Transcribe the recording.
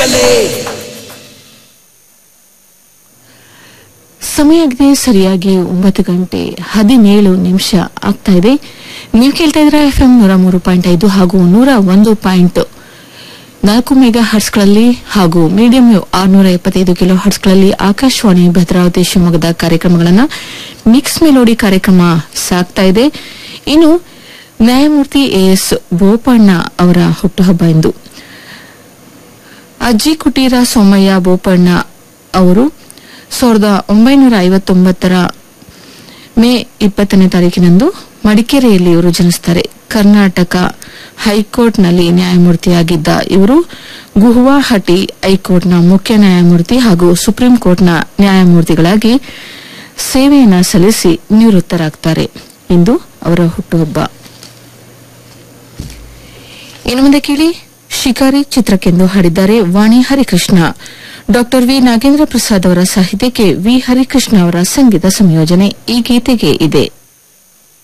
ಸಿಗಲಿ ಸಮಯಾಗಿದೆ ಸರಿಯಾಗಿ ಒಂಬತ್ತು ಗಂಟೆ ಹದಿನೇಳು ನಿಮಿಷ ಆಗ್ತಾ ಇದೆ ನೀವು ಕೇಳ್ತಾ ಇದ್ರೆ ಎಫ್ ಎಂ ನೂರ ಮೂರು ಪಾಯಿಂಟ್ ಐದು ಹಾಗೂ ನೂರ ಒಂದು ಪಾಯಿಂಟ್ ನಾಲ್ಕು ಮೆಗಾ ಹರ್ಟ್ಸ್ಗಳಲ್ಲಿ ಹಾಗೂ ಮೀಡಿಯಂ ಆರ್ನೂರ ಎಪ್ಪತ್ತೈದು ಕಿಲೋ ಹರ್ಟ್ಸ್ಗಳಲ್ಲಿ ಆಕಾಶವಾಣಿ ಭದ್ರಾವತಿ ಶಿವಮೊಗ್ಗದ ಕಾರ್ಯಕ್ರಮಗಳನ್ನು ಮಿಕ್ಸ್ ಮೆಲೋಡಿ ಕಾರ್ಯಕ್ರಮ ಸಾಗ್ತಾ ಇದೆ ಇನ್ನು ನ್ಯಾಯಮೂರ್ತಿ ಎಎಸ್ ಬೋಪಣ್ಣ ಅವರ ಹುಟ್ಟುಹಬ್ಬ ಎಂದು ಅಜ್ಜಿ ಕುಟೀರ ಸೋಮಯ್ಯ ಬೋಪಣ್ಣ ಅವರು ಸಾವಿರದ ಒಂಬೈನೂರ ಐವತ್ತೊಂಬತ್ತರ ಮೇ ಇಪ್ಪತ್ತನೇ ತಾರೀಕಿನಂದು ಮಡಿಕೇರಿಯಲ್ಲಿ ಇವರು ಜನಿಸುತ್ತಾರೆ ಕರ್ನಾಟಕ ಹೈಕೋರ್ಟ್ನಲ್ಲಿ ನ್ಯಾಯಮೂರ್ತಿಯಾಗಿದ್ದ ಇವರು ಗುವಾಹಟಿ ಹೈಕೋರ್ಟ್ನ ಮುಖ್ಯ ನ್ಯಾಯಮೂರ್ತಿ ಹಾಗೂ ಸುಪ್ರೀಂ ಕೋರ್ಟ್ನ ನ್ಯಾಯಮೂರ್ತಿಗಳಾಗಿ ಸೇವೆಯನ್ನ ಸಲ್ಲಿಸಿ ನಿವೃತ್ತರಾಗ್ತಾರೆ ಇಂದು ಅವರ ಹುಟ್ಟುಹಬ್ಬ ಇನ್ನು ಮುಂದೆ ಕೇಳಿ ಶಿಕಾರಿ ಚಿತ್ರಕ್ಕೆಂದು ಹಾಡಿದ್ದಾರೆ ವಾಣಿ ಹರಿಕೃಷ್ಣ ಡಾಕ್ಟರ್ ವಿ ನಾಗೇಂದ್ರ ಪ್ರಸಾದ್ ಅವರ ಸಾಹಿತ್ಯಕ್ಕೆ ವಿ ಹರಿಕೃಷ್ಣ ಅವರ ಸಂಗೀತ ಸಂಯೋಜನೆ ಈ ಗೀತೆಗೆ ಇದೆ